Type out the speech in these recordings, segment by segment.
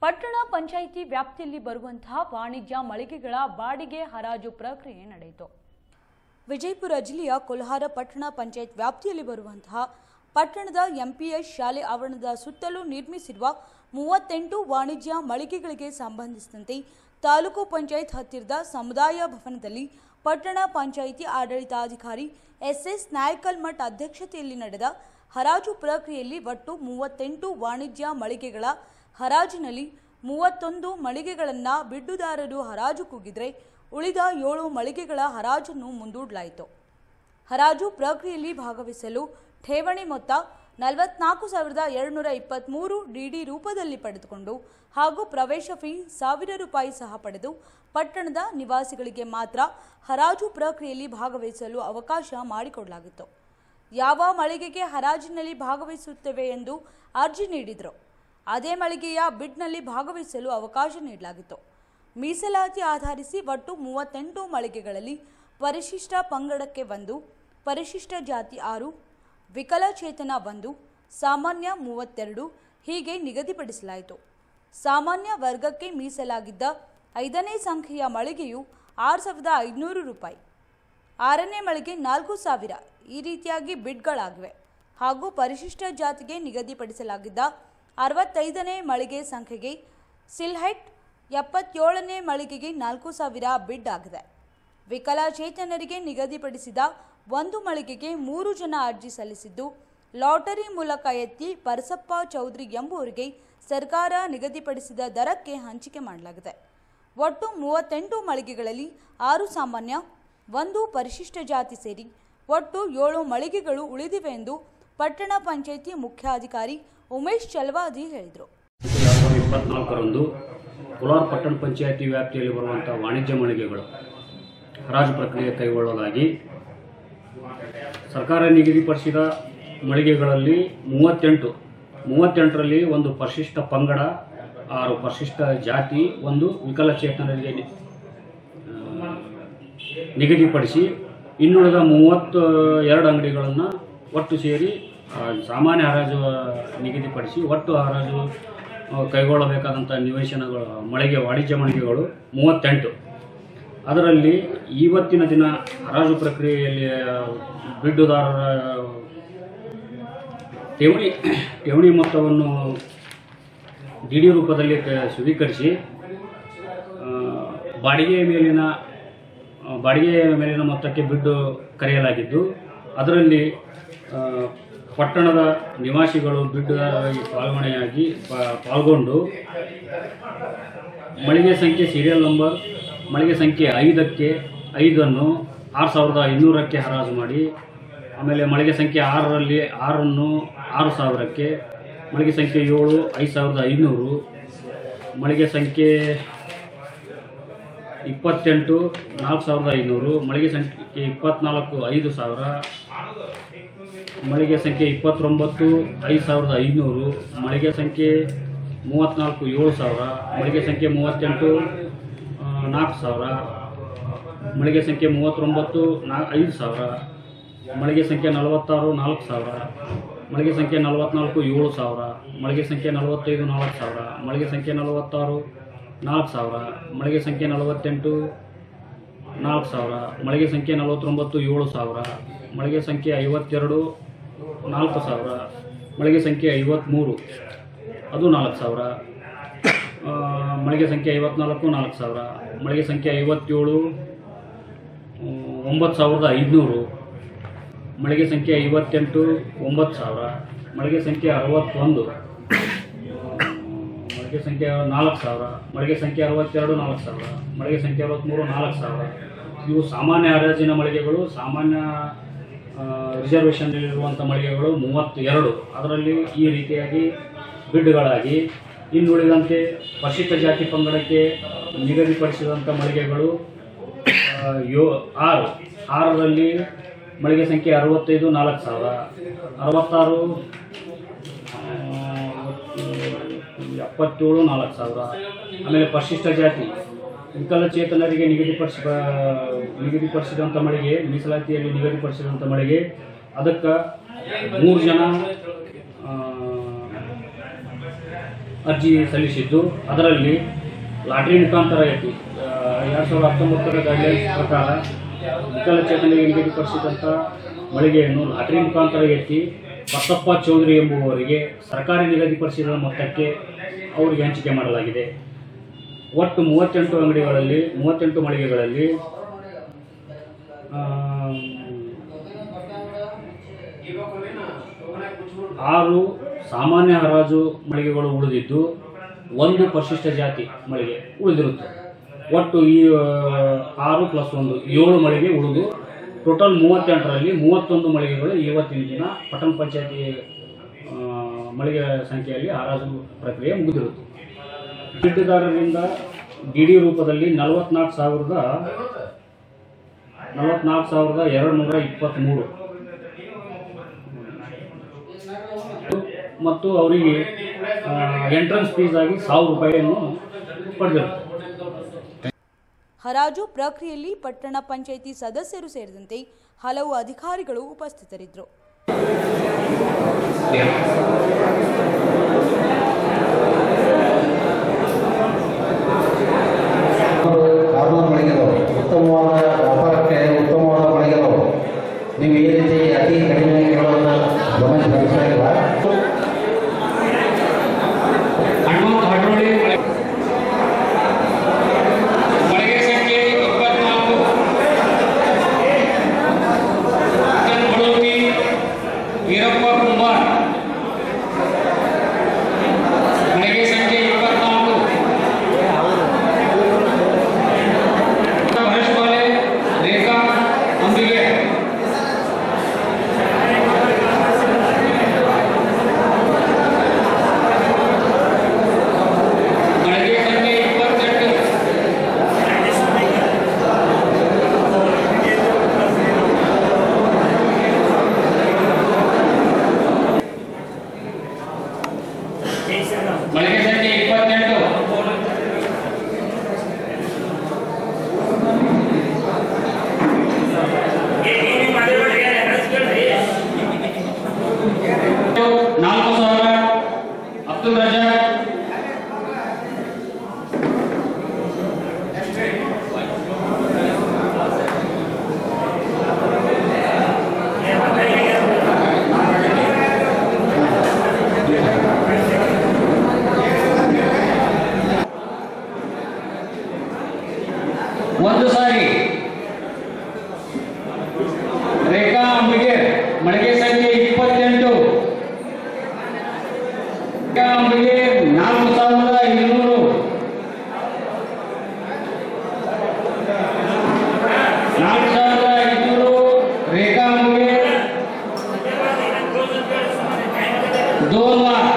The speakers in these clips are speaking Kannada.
ಪಟ್ಟಣ ಪಂಚಾಯಿತಿ ವ್ಯಾಪ್ತಿಯಲ್ಲಿ ಬರುವಂತಹ ವಾಣಿಜ್ಯ ಮಳಿಗೆಗಳ ಬಾಡಿಗೆ ಹರಾಜು ಪ್ರಕ್ರಿಯೆ ನಡೆಯಿತು ವಿಜಯಪುರ ಜಿಲ್ಲೆಯ ಕೊಲ್ಹಾರ ಪಟ್ಟಣ ಪಂಚಾಯತ್ ವ್ಯಾಪ್ತಿಯಲ್ಲಿ ಬರುವಂತಹ ಪಟ್ಟಣದ ಎಂಪಿಎಸ್ ಶಾಲೆ ಆವರಣದ ಸುತ್ತಲೂ ನಿರ್ಮಿಸಿರುವ ಮೂವತ್ತೆಂಟು ವಾಣಿಜ್ಯ ಮಳಿಗೆಗಳಿಗೆ ಸಂಬಂಧಿಸಿದಂತೆ ತಾಲೂಕು ಪಂಚಾಯತ್ ಹತ್ತಿರದ ಸಮುದಾಯ ಭವನದಲ್ಲಿ ಪಟ್ಟಣ ಪಂಚಾಯಿತಿ ಆಡಳಿತಾಧಿಕಾರಿ ಎಸ್ಎಸ್ ನಾಯಕಲ್ಮಠ್ ಅಧ್ಯಕ್ಷತೆಯಲ್ಲಿ ನಡೆದ ಹರಾಜು ಪ್ರಕ್ರಿಯೆಯಲ್ಲಿ ಒಟ್ಟು ಮೂವತ್ತೆಂಟು ವಾಣಿಜ್ಯ ಮಳಿಗೆಗಳ ಹರಾಜಿನಲ್ಲಿ ಮೂವತ್ತೊಂದು ಮಳಿಗೆಗಳನ್ನು ಬಿಡ್ಡುದಾರರು ಹರಾಜು ಕೂಗಿದ್ರೆ ಉಳಿದ ಏಳು ಮಳಿಗೆಗಳ ಹರಾಜನ್ನು ಮುಂದೂಡಲಾಯಿತು ಹರಾಜು ಪ್ರಕ್ರಿಯೆಯಲ್ಲಿ ಭಾಗವಹಿಸಲು ಠೇವಣಿ ಮೊತ್ತ ನಲವತ್ನಾಲ್ಕು ಸಾವಿರದ ಎರಡುನೂರ ಇಪ್ಪತ್ತ್ಮೂರು ಡಿಡಿ ರೂಪದಲ್ಲಿ ಪಡೆದುಕೊಂಡು ಹಾಗೂ ಪ್ರವೇಶ ಫೀ ಸಾವಿರ ರೂಪಾಯಿ ಸಹ ಪಡೆದು ಪಟ್ಟಣದ ನಿವಾಸಿಗಳಿಗೆ ಮಾತ್ರ ಹರಾಜು ಪ್ರಕ್ರಿಯೆಯಲ್ಲಿ ಭಾಗವಹಿಸಲು ಅವಕಾಶ ಮಾಡಿಕೊಡಲಾಗಿತ್ತು ಯಾವ ಮಳಿಗೆಗೆ ಹರಾಜಿನಲ್ಲಿ ಭಾಗವಹಿಸುತ್ತೇವೆ ಎಂದು ಅರ್ಜಿ ನೀಡಿದರು ಅದೇ ಮಳಿಗೆಯ ಬಿಡ್ನಲ್ಲಿ ಭಾಗವಹಿಸಲು ಅವಕಾಶ ನೀಡಲಾಗಿತ್ತು ಮೀಸಲಾತಿ ಆಧರಿಸಿ ಒಟ್ಟು ಮೂವತ್ತೆಂಟು ಮಳಿಗೆಗಳಲ್ಲಿ ಪರಿಶಿಷ್ಟ ಪಂಗಡಕ್ಕೆ ಒಂದು ಪರಿಶಿಷ್ಟ ಜಾತಿ ಆರು ವಿಕಲಚೇತನ ಒಂದು ಸಾಮಾನ್ಯ ಮೂವತ್ತೆರಡು ಹೀಗೆ ನಿಗದಿಪಡಿಸಲಾಯಿತು ಸಾಮಾನ್ಯ ವರ್ಗಕ್ಕೆ ಮೀಸಲಾಗಿದ್ದ ಐದನೇ ಸಂಖ್ಯೆಯ ಮಳಿಗೆಯು ಆರು ಸಾವಿರದ ಐದುನೂರು ರೂಪಾಯಿ ಆರನೇ ಮಳಿಗೆ ನಾಲ್ಕು ಸಾವಿರ ಈ ರೀತಿಯಾಗಿ ಬಿಡ್ಗಳಾಗಿವೆ ಹಾಗೂ ಪರಿಶಿಷ್ಟ ಜಾತಿಗೆ ನಿಗದಿಪಡಿಸಲಾಗಿದ್ದ ಅರವತ್ತೈದನೇ ಮಳಿಗೆ ಸಂಖ್ಯೆಗೆ ಸಿಲ್ಹೆಟ್ ಎಪ್ಪತ್ತೇಳನೇ ಮಳಿಗೆಗೆ ನಾಲ್ಕು ಸಾವಿರ ಬಿಡ್ ಆಗಿದೆ ವಿಕಲಚೇತನರಿಗೆ ನಿಗದಿಪಡಿಸಿದ ಒಂದು ಮಳಿಗೆಗೆ ಮೂರು ಜನ ಅರ್ಜಿ ಸಲ್ಲಿಸಿದ್ದು ಲಾಟರಿ ಮೂಲಕ ಎತ್ತಿ ಪರಸಪ್ಪ ಚೌಧರಿ ಎಂಬುವರಿಗೆ ಸರ್ಕಾರ ನಿಗದಿಪಡಿಸಿದ ದರಕ್ಕೆ ಹಂಚಿಕೆ ಮಾಡಲಾಗಿದೆ ಒಟ್ಟು ಮೂವತ್ತೆಂಟು ಮಳಿಗೆಗಳಲ್ಲಿ ಆರು ಸಾಮಾನ್ಯ ಒಂದು ಪರಿಶಿಷ್ಟ ಜಾತಿ ಸೇರಿ ಒಟ್ಟು ಏಳು ಮಳಿಗೆಗಳು ಉಳಿದಿವೆ ಎಂದು ಪಟ್ಟಣ ಪಂಚಾಯಿತಿ ಮುಖ್ಯಾಧಿಕಾರಿ ಉಮೇಶ್ ಚಲವಾದಿ ಹೇಳಿದರು ಎರಡು ಸಾವಿರದ ಇಪ್ಪತ್ನಾಲ್ಕರಂದು ಕೋಲಾರ ಪಟ್ಟಣ ಪಂಚಾಯಿತಿ ವ್ಯಾಪ್ತಿಯಲ್ಲಿ ಬರುವಂಥ ವಾಣಿಜ್ಯ ಮಳಿಗೆಗಳು ಹರಾಜು ಪ್ರಕ್ರಿಯೆ ಕೈಗೊಳ್ಳಲಾಗಿ ಸರ್ಕಾರ ನಿಗದಿಪಡಿಸಿದ ಮಳಿಗೆಗಳಲ್ಲಿ ಮೂವತ್ತೆಂಟು ಮೂವತ್ತೆಂಟರಲ್ಲಿ ಒಂದು ಪರಿಶಿಷ್ಟ ಪಂಗಡ ಆರು ಪರಿಶಿಷ್ಟ ಜಾತಿ ಒಂದು ವಿಕಲಚೇತನರಿಗೆ ನಿ- ಆ, ನಿಗದಿಪಡಿಸಿ ಇನ್ನುಳಿದ ಮೂವತ್ತು ಎರಡು ಅಂಗಡಿಗಳನ್ನು ಒಟ್ಟು ಸೇರಿ ಆ, ಸಾಮಾನ್ಯ ಹರಾಜು ನಿಗದಿಪಡಿಸಿ ಒಟ್ಟು ಹರಾಜು ಆ, ಕೈಗೊಳ್ಳಬೇಕಾದಂಥ ನಿವೇಶನಗಳು ಮಳಿಗೆ ವಾಣಿಜ್ಯ ಮಳಿಗೆಗಳು ಮೂವತ್ತೆಂಟು ಅದರಲ್ಲಿ ಇವತ್ತಿನ ದಿನ ಹರಾಜು ಪ್ರಕ್ರಿಯೆಯಲ್ಲಿ ಆ, ಬಿಡ್ಡುದಾರರ ಠೇವಣಿ ಠೇವಣಿ ಮೊತ್ತವನ್ನು ಡಿ ಡಿ ರೂಪದಲ್ಲಿ ಕ- ಸ್ವೀಕರಿಸಿ ಆ, ಬಾಡಿಗೆಯ ಮೇಲಿನ ಆ, ಬಾಡಿಗೆಯ ಮೇಲಿನ ಮೊತ್ತಕ್ಕೆ ಬಿಡ್ಡು ಕರೆಯಲಾಗಿದ್ದು ಅದರಲ್ಲಿ ಆ, ಪಟ್ಟಣದ ನಿವಾಸಿಗಳು ಬಿಡ್ಡುದಾರರಾಗಿ ಪಾಲ್ಗೊಣೆಯಾಗಿ ಪಾ- ಪಾಲ್ಗೊಂಡು ಮಳಿಗೆ ಸಂಖ್ಯೆ ಸೀರಿಯಲ್ ನಂಬರ್ ಮಳಿಗೆ ಸಂಖ್ಯೆ ಐದಕ್ಕೆ ಐದನ್ನು ಆರು ಸಾವಿರದ ಐನೂರಕ್ಕೆ ಹರಾಜು ಮಾಡಿ ಆಮೇಲೆ ಮಳಿಗೆ ಸಂಖ್ಯೆ ಆರರಲ್ಲಿ ಆರನ್ನು ಆರು ಸಾವಿರಕ್ಕೆ ಮಳಿಗೆ ಸಂಖ್ಯೆ ಏಳು ಐದು ಸಾವಿರದ ಐನೂರು ಮಳಿಗೆ ಸಂಖ್ಯೆ ಇಪ್ಪತ್ತೆಂಟು ನಾಲ್ಕು ಸಾವಿರದ ಐನೂರು ಮಳಿಗೆ ಸಂಖ್ಯೆ ಇಪ್ಪತ್ನಾಲ್ಕು ಐದು ಸಾವಿರ ಮಳಿಗೆ ಸಂಖ್ಯೆ ಇಪ್ಪತ್ತೊಂಬತ್ತು ಐದು ಸಾವಿರದ ಐನೂರು ಮಳಿಗೆ ಸಂಖ್ಯೆ ಮೂವತ್ತ್ನಾಲ್ಕು ಏಳು ಸಾವಿರ ಮಳಿಗೆ ಸಂಖ್ಯೆ ಮೂವತ್ತೆಂಟು ಆ, ನಾಲ್ಕು ಸಾವಿರ ಮಳಿಗೆ ಸಂಖ್ಯೆ ಮೂವತ್ತೊಂಬತ್ತು ನಾ ಐದು ಸಾವಿರ ಮಳಿಗೆ ಸಂಖ್ಯೆ ನಲವತ್ತಾರು ನಾಲ್ಕು ಸಾವಿರ ಮಳಿಗೆ ಸಂಖ್ಯೆ ನಲವತ್ನಾಲ್ಕು ಏಳು ಸಾವಿರ ಮಳಿಗೆ ಸಂಖ್ಯೆ ನಲವತ್ತೈದು ನಾಲ್ಕು ಸಾವಿರ ಮಳಿಗೆ ಸಂಖ್ಯೆ ನಲವತ್ತಾರು ನಾಲ್ಕು ಸಾವಿರ ಮಳಿಗೆ ಸಂಖ್ಯೆ ನಲವತ್ತೆಂಟು ನಾಲ್ಕು ಸಾವಿರ ಮಳಿಗೆ ಸಂಖ್ಯೆ ನಲವತ್ತೊಂಬತ್ತು ಏಳು ಸಾವಿರ ಮಳಿಗೆ ಸಂಖ್ಯೆ ಐವತ್ತೆರಡು ನಾಲ್ಕು ಸಾವಿರ ಮಳಿಗೆ ಸಂಖ್ಯೆ ಐವತ್ತ್ಮೂರು ಅದು ನಾಲ್ಕು ಸಾವಿರ ಆ, ಮಳಿಗೆ ಸಂಖ್ಯೆ ಐವತ್ನಾಲ್ಕು ನಾಲ್ಕು ಸಾವಿರ ಮಳಿಗೆ ಸಂಖ್ಯೆ ಐವತ್ತೇಳು ಆ, ಒಂಬತ್ತು ಸಾವಿರದ ಐದುನೂರು ಮಳಿಗೆ ಸಂಖ್ಯೆ ಐವತ್ತೆಂಟು ಒಂಬತ್ತು ಸಾವಿರ ಮಳಿಗೆ ಸಂಖ್ಯೆ ಅರವತ್ತೊಂದು ಆ, ಮಳಿಗೆ ಸಂಖ್ಯೆ ನಾಲ್ಕು ಸಾವಿರ ಮಳಿಗೆ ಸಂಖ್ಯೆ ಅರವತ್ತೆರಡು ನಾಲ್ಕು ಸಾವಿರ ಮಳಿಗೆ ಸಂಖ್ಯೆ ಅರವತ್ತ್ಮೂರು ನಾಲ್ಕು ಸಾವಿರ ಇವು ಸಾಮಾನ್ಯ ಹರಾಜಿನ ಮಳಿಗೆಗಳು ಸಾಮಾನ್ಯ ರಿಸರ್ವೇಷನ್ನಲ್ಲಿರುವಂಥ ಮಳಿಗೆಗಳು ಮೂವತ್ತು ಎರಡು ಅದರಲ್ಲಿ ಈ ರೀತಿಯಾಗಿ ಬಿಡ್ಡುಗಳಾಗಿ ಇನ್ನುಳಿದಂತೆ ಪರಿಶಿಷ್ಟ ಜಾತಿ ಪಂಗಡಕ್ಕೆ ನಿಗದಿಪಡಿಸಿದಂಥ ಮಳಿಗೆಗಳು ಆ, ಯೋ ಆರು ಆರರಲ್ಲಿ ಮಳಿಗೆ ಸಂಖ್ಯೆ ಅರವತ್ತೈದು ನಾಲ್ಕು ಸಾವಿರ ಅರವತ್ತಾರು ಆ, ಎಪ್ಪತ್ತೇಳು ನಾಲ್ಕು ಸಾವಿರ ಆಮೇಲೆ ಪರಿಶಿಷ್ಟ ಜಾತಿ ವಿಕಲಚೇತನರಿಗೆ ನಿಗದಿಪಡಿಸ ನಿಗದಿಪಡಿಸಿದಂಥ ಮಳಿಗೆ ಮೀಸಲಾತಿಯಲ್ಲಿ ನಿಗದಿಪಡಿಸಿದಂಥ ಮಳಿಗೆ ಅದಕ್ಕೆ ಮೂರು ಜನ ಆ, ಅರ್ಜಿ ಸಲ್ಲಿಸಿದ್ದು ಅದರಲ್ಲಿ ಲಾಟ್ರಿ ಮುಖಾಂತರ ಐತಿ ಎರಡು ಸಾವಿರದ ಹತ್ತೊಂಬತ್ತರ ಗೈಡ್ಲೈನ್ಸ್ ಪ್ರಕಾರ ವಿಕಲಚೇತನಿಗೆ ನಿಗದಿಪಡಿಸಿದಂಥ ಮಳಿಗೆಯನ್ನು ಲಾಟ್ರಿ ಮುಖಾಂತರ ಎತ್ತಿ ಬಸಪ್ಪ ಚೌಧರಿ ಎಂಬುವವರಿಗೆ ಸರ್ಕಾರಿ ನಿಗದಿಪಡಿಸಿದ ಮೊತ್ತಕ್ಕೆ ಅವರಿಗೆ ಹಂಚಿಕೆ ಮಾಡಲಾಗಿದೆ ಒಟ್ಟು ಮೂವತ್ತೆಂಟು ಅಂಗಡಿಗಳಲ್ಲಿ ಮೂವತ್ತೆಂಟು ಮಳಿಗೆಗಳಲ್ಲಿ ಆ, ಆರು ಸಾಮಾನ್ಯ ಹರಾಜು ಮಳಿಗೆಗಳು ಉಳಿದಿದ್ದು ಒಂದು ಪರಿಶಿಷ್ಟ ಜಾತಿ ಮಳಿಗೆ ಉಳಿದಿರುತ್ತೆ ಒಟ್ಟು ಈ ಆ, ಆರು ಪ್ಲಸ್ ಒಂದು ಏಳು ಮಳಿಗೆ ಉಳಿದು ಟೋಟಲ್ ಮೂವತ್ತೆಂಟರಲ್ಲಿ ಮೂವತ್ತೊಂದು ಮಳಿಗೆಗಳು ಇವತ್ತಿನ ದಿನ ಪಟ್ಟಣ ಪಂಚಾಯತಿ ಆ, ಮಳಿಗೆ ಸಂಖ್ಯೆಯಲ್ಲಿ ಹರಾಜು ಪ್ರಕ್ರಿಯೆ ಮುಗಿದಿರುತ್ತೆ ಬಿಡ್ಡಿದಾರರಿಂದ ಡಿ ಡಿ ರೂಪದಲ್ಲಿ ನಲವತ್ನಾಲ್ಕು ಸಾವಿರದ ನಲವತ್ನಾಲ್ಕು ಸಾವಿರದ ಎರಡು ನೂರ ಇಪ್ಪತ್ತ್ಮೂರು ಮತ್ತು ಅವರಿಗೆ ಎಂಟ್ರೆನ್ಸ್ ಫೀಸ್ ಆಗಿ ಸಾವಿರ ರೂಪಾಯಿಯನ್ನು ಪಡೆದಿರುತ್ತೆ ಹರಾಜು ಪ್ರಕ್ರಿಯೆಯಲ್ಲಿ ಪಟ್ಟಣ ಪಂಚಾಯಿತಿ ಸದಸ್ಯರು ಸೇರಿದಂತೆ ಹಲವು ಅಧಿಕಾರಿಗಳು ಉಪಸ್ಥಿತರಿದ್ದರು ಕಾರ್ನರ್ ಮಳಿಗೆಗಳು ಉತ್ತಮವಾದ ವ್ಯಾಪಾರಕ್ಕೆ ಉತ್ತಮವಾದ ಮಳಿಗೆಗಳು ನೀವು ಈ ರೀತಿ ಅತಿ ಕಡಿಮೆ ಕೇಳೋದನ್ನ ಗಮನ ಹರಿಸ್ತಾ ಇಲ್ಲ ಹನುಮಂತ ಹಡೋಳಿ ಮಳಿಗೆ ಸಂಖ್ಯೆ ಇಪ್ಪತ್ನಾಲ್ಕು ಬಡೋತಿ ವೀರಪ್ಪ ಕುಂಬಾರ್ ಮಳಿಗೆ ಸಂಖ್ಯೆ ಇಪ್ಪತ್ನಾಲ್ಕು ಹರೀಶ್ಪಾಲೆ ರೇಖಾ ಅಂಬಿಗೆ ಮಳಿಗೆ ಸಂಖ್ಯೆ ಇಪ್ಪತ್ತೆಂಟು ಮಳಿಗೆ ಸಂಖ್ಯೆ ಇಪ್ಪತ್ತೆಂಟು ನಾಲ್ಕು ಸಾವಿರ ಅಬ್ದುಲ್ ರಜಾಕ್ ಒಂದು ಸಾರಿ ರೇಖಾ ಅಂಬಿಗೆ ಮಳಿಗೆ ಸಂಖ್ಯೆ ಇಪ್ಪತ್ತೆಂಟು ರೇಖಾ ಅಂಬಿಗೆ ನಾಲ್ಕು ಸಾವಿರದ ಇನ್ನೂರು ನಾಲ್ಕು ಸಾವಿರದ ಐನೂರು ರೇಖಾ ಅಂಬಿಗೆ दोन लाख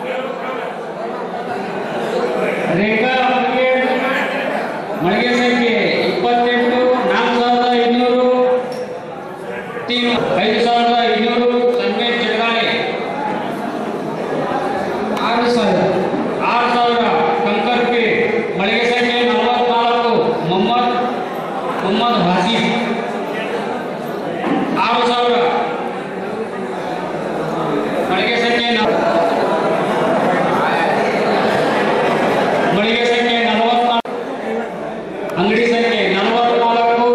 ರೇಖಾ ಅಂಬಿಗೆ ಮಳಿಗೆ ಸಂಖ್ಯೆ ಇಪ್ಪತ್ತೆಂಟು ನಾಲ್ಕು ಸಾವಿರದ ಐನೂರು ತೀನ್ ಐದು ಸಾವಿರದ ಐನೂರು ಸಂಗಮೇಶ್ ಜಗದಾಳೆ ಆರು ಸಾವಿರ ಆರು ಸಾವಿರ ಕಂಕರ್ಪಿ ಮಳಿಗೆ ಸಂಖ್ಯೆ ನಲವತ್ನಾಲ್ಕು ಮೊಹಮ್ಮದ್ ಮೊಹಮ್ಮದ್ ಹಾಸಿಫ್ ಆರು ಸಾವಿರ ಮಳಿಗೆ ಸಂಖ್ಯೆ ನ- ಮಳಿಗೆ ಸಂಖ್ಯೆ ನಲವತ್ನಾಲ್ಕು ಅಂಗಡಿ ಸಂಖ್ಯೆ ನಲವತ್ನಾಲ್ಕು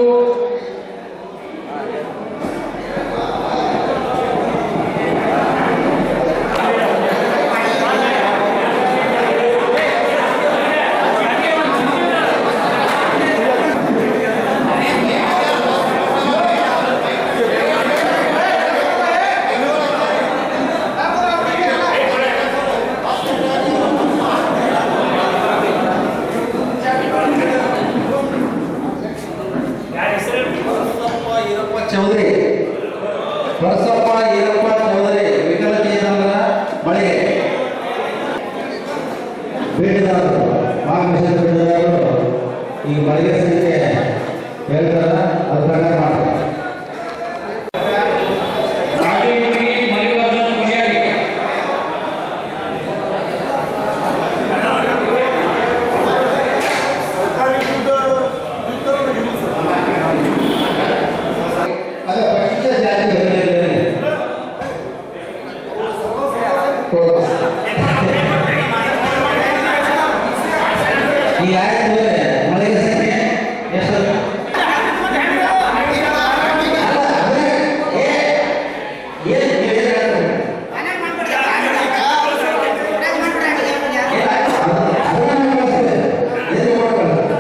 ಚೌಧರಿ ಬಸಪ್ಪ ಈರಪ್ಪ ಚೌಧರಿ ವಿಕಲಚೇತನರ ಮಳಿಗೆ ಬೇಟೆದಾರರು ಮಾರ್ಗದರ್ಶನ ಬೇಟೆದಾರರು ಈ ಮಳಿಗೆ ಸಂಖ್ಯೆ ಹೇಳ್ತಾರ ಅದು ಪ್ರಕಾರ ಮಾಡ್ತಾರೆ ರಾಜೇಂದ್ರಿ ಮಲ್ಲಿಕಾರ್ಜುನ ಪೂಜಾರಿ ಅದು ಪರಿಶಿಷ್ಟ ಜಾತಿ ವರ್ಗದಲ್ಲಿ ಕೊಡುವ. ಈಗ ಆಯ್ತು ಮಳೆಗೆ ಸಂಖ್ಯೆ ಎಷ್ಟು ಏನು ನೀವು ಏನು ಹೇಳ್ತೀರಿ? ಏನು ಮಾಡ್ಕೊಳ್ಳಿ?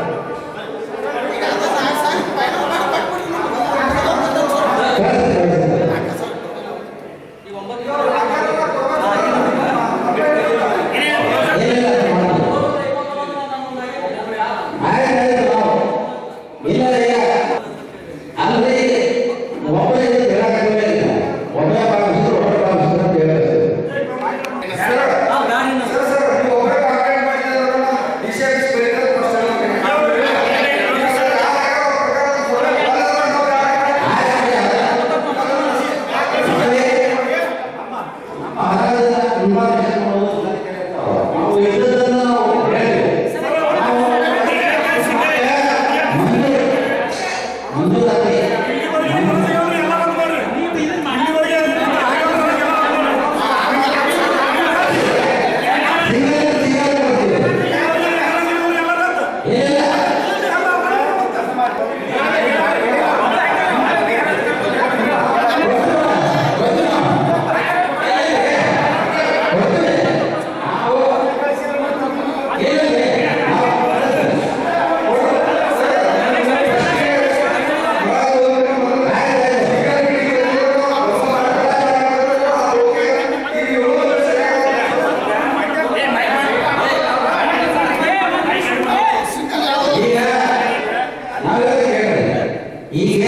ಈಗ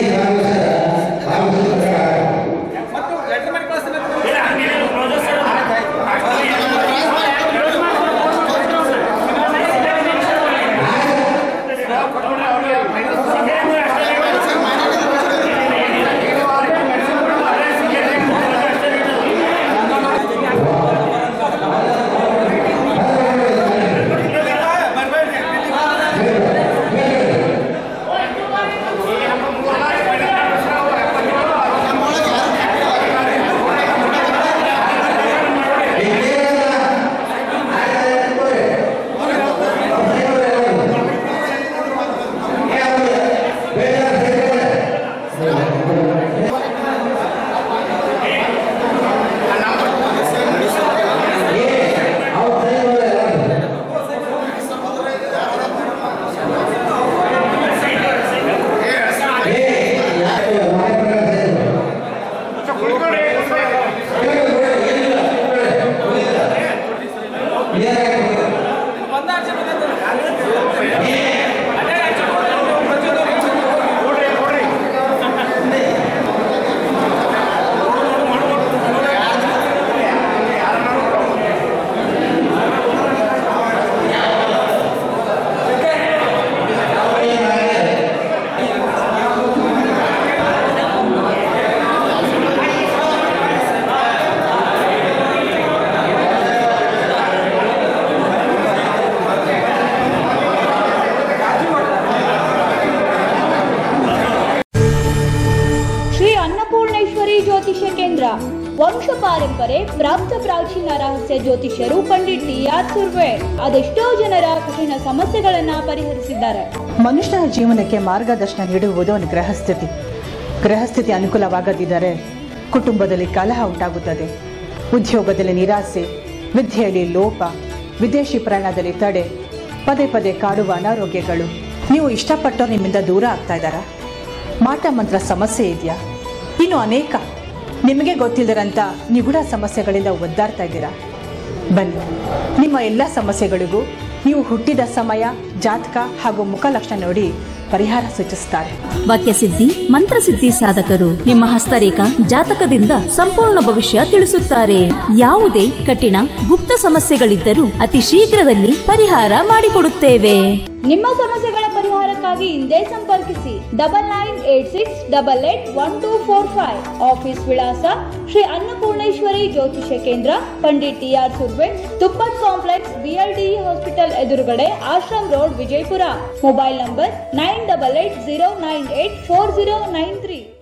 ಶ್ರೀ ಅನ್ನಪೂರ್ಣೇಶ್ವರಿ ಜ್ಯೋತಿಷ್ಯ ಕೇಂದ್ರ ವಂಶ ಪಾರಂಪರೆ ಪ್ರಾಪ್ತ ಪ್ರಾಚೀನ ರಹಸ್ಯ ಜ್ಯೋತಿಷ್ಯರು ಪಂಡಿತ್ ಟಿ ಆರ್ ಸುರ್ವೆ ಅದೆಷ್ಟೋ ಜನರ ಕಠಿಣ ಸಮಸ್ಯೆಗಳನ್ನ ಪರಿಹರಿಸಿದ್ದಾರೆ ಮನುಷ್ಯನ ಜೀವನಕ್ಕೆ ಮಾರ್ಗದರ್ಶನ ನೀಡುವುದು ಒಂದು ಗ್ರಹಸ್ಥಿತಿ ಗ್ರಹಸ್ಥಿತಿ ಅನುಕೂಲವಾಗದಿದ್ದರೆ ಕುಟುಂಬದಲ್ಲಿ ಕಲಹ ಉಂಟಾಗುತ್ತದೆ ಉದ್ಯೋಗದಲ್ಲಿ ನಿರಾಸೆ ವಿದ್ಯೆಯಲ್ಲಿ ಲೋಪ ವಿದೇಶಿ ಪ್ರಯಾಣದಲ್ಲಿ ತಡೆ ಪದೇ ಪದೇ ಕಾಡುವ ಅನಾರೋಗ್ಯಗಳು ನೀವು ಇಷ್ಟಪಟ್ಟವ್ರು ನಿಮ್ಮಿಂದ ದೂರ ಆಗ್ತಾ ಇದ್ದಾರಾ ಮಾಟ ಮಂತ್ರ ಸಮಸ್ಯೆ ಇದೆಯಾ ಇನ್ನು ಅನೇಕ ನಿಮಗೆ ಗೊತ್ತಿಲ್ಲದಂಥ ನಿಗೂಢ ಸಮಸ್ಯೆಗಳಿಂದ ಒದ್ದಾಡ್ತಾ ಇದ್ದೀರಾ ಬನ್ನಿ ನಿಮ್ಮ ಎಲ್ಲ ಸಮಸ್ಯೆಗಳಿಗೂ ನೀವು ಹುಟ್ಟಿದ ಸಮಯ ಜಾತಕ ಹಾಗೂ ಮುಖಲಕ್ಷಣ ನೋಡಿ ಪರಿಹಾರ ಸೂಚಿಸುತ್ತಾರೆ ವಾಕ್ಯಸಿದ್ಧಿ ಮಂತ್ರಸಿದ್ಧಿ ಸಾಧಕರು ನಿಮ್ಮ ಹಸ್ತರೇಖಾ ಜಾತಕದಿಂದ ಸಂಪೂರ್ಣ ಭವಿಷ್ಯ ತಿಳಿಸುತ್ತಾರೆ ಯಾವುದೇ ಕಠಿಣ ಗುಪ್ತ ಸಮಸ್ಯೆಗಳಿದ್ದರೂ ಅತಿ ಶೀಘ್ರದಲ್ಲಿ ಪರಿಹಾರ ಮಾಡಿಕೊಡುತ್ತೇವೆ ನಿಮ್ಮ ಸಮಸ್ಯೆಗಳ ಪರಿಹಾರಕ್ಕಾಗಿ ಹಿಂದೆ ಸಂಪರ್ಕಿಸಿ double nine eight six double eight one two four five office ವಿಳಾಸ ಶ್ರೀ ಅನ್ನಪೂರ್ಣೇಶ್ವರಿ ಜ್ಯೋತಿಷ್ಯ ಕೇಂದ್ರ Pandit T R Surve Tuppat complex BLDE hospital ಎದುರುಗಡೆ Ashram road Vijayapura mobile number nine double eight zero nine eight four zero nine three